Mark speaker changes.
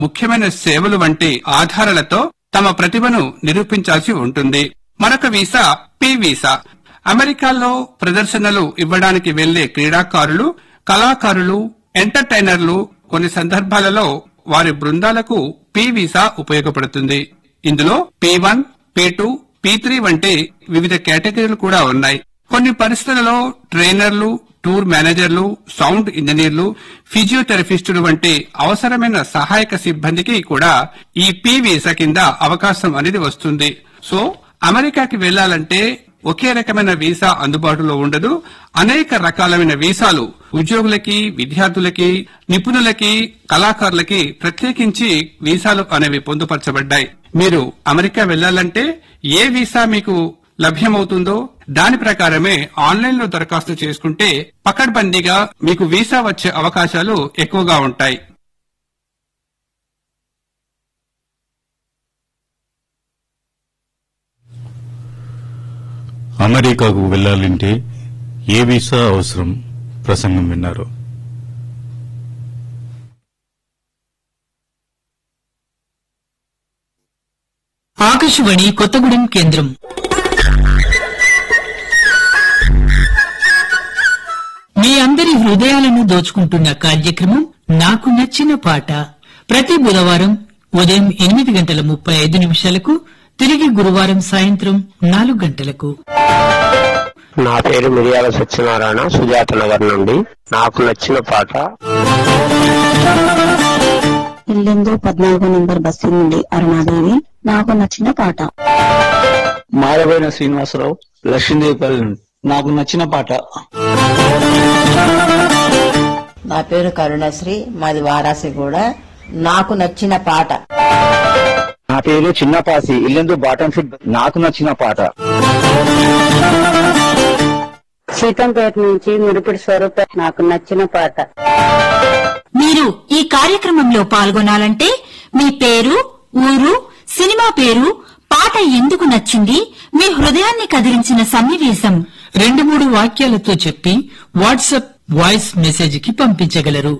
Speaker 1: ముఖ్యమైన సేవలు వంటి ఆధారాలతో తమ ప్రతిభను నిరూపించాల్సి ఉంటుంది మరొక వీసా పి వీసా అమెరికాలో ప్రదర్శనలు ఇవ్వడానికి వెళ్లే క్రీడాకారులు కళాకారులు ఎంటర్టైనర్లు కొన్ని సందర్భాలలో వారి బృందాలకు పి వీసా ఉపయోగపడుతుంది ఇందులో P one P two P three వంటి వివిధ కేటగిరీలు కూడా ఉన్నాయి కొన్ని పరిస్థితులలో ట్రైనర్లు టూర్ మేనేజర్లు సౌండ్ ఇంజనీర్లు ఫిజియోథెరపిస్టులు వంటి అవసరమైన సహాయక సిబ్బందికి కూడా ఈ పి వీసా కింద అవకాశం అనేది వస్తుంది సో అమెరికాకి వెళ్లాలంటే ఒకే రకమైన వీసా అందుబాటులో ఉండదు అనేక రకాలైన వీసాలు ఉద్యోగులకి విద్యార్థులకి నిపుణులకి కళాకారులకి ప్రత్యేకించి వీసాలు అనేవి పొందుపరచబడ్డాయి మీరు అమెరికా వెళ్లాలంటే ఏ వీసా మీకు లభ్యమవుతుందో దాని ప్రకారమే ఆన్లైన్ లో దరఖాస్తు చేసుకుంటే పకడ్బందీగా మీకు వీసా వచ్చే అవకాశాలు ఎక్కువగా ఉంటాయి
Speaker 2: అమెరికాకు వెళ్లాలంటే ఏ వీసా అవసరం ప్రసంగం విన్నారు
Speaker 3: ఆకాశవాణి కొత్తగూడెం కేంద్రం మీ అందరి హృదయాలను దోచుకుంటున్న కార్యక్రమం నాకు నచ్చిన పాట ప్రతి బుధవారం ఉదయం ఎనిమిది గంటల ముప్పై ఐదు నిమిషాలకు తిరిగి గురువారం సాయంత్రం నాలుగు గంటలకు
Speaker 4: నా పేరు మిరియాల సత్యనారాయణ సుజాత నగర్ నుండి నాకు నచ్చిన పాట
Speaker 5: ఇల్లెందు పద్నాలుగో నంబర్ బస్సు నుండి అరుణాదేవి నాకు నచ్చిన పాట
Speaker 6: మారబోయిన శ్రీనివాసరావు లక్ష్మీదేవిపల్లి నుండి నాకు నచ్చిన పాట
Speaker 7: నా పేరు కరుణశ్రీ మాది వారాసి కూడా నాకు నచ్చిన పాట
Speaker 6: నా పేరు చిన్నపాసి ఇల్లెందు బాటన్ ఫిట్ నాకు నచ్చిన పాట
Speaker 5: సీతంపేట నుంచి మురిపిడి స్వరూప నాకు నచ్చిన పాట
Speaker 8: మీరు ఈ కార్యక్రమంలో పాల్గొనాలంటే మీ పేరు ఊరు సినిమా పేరు పాట ఎందుకు నచ్చింది మీ హృదయాన్ని కదిలించిన సన్నివేశం
Speaker 3: రెండు మూడు వాక్యాలతో చెప్పి వాట్సాప్ వాయిస్ మెసేజ్ కి పంపించగలరు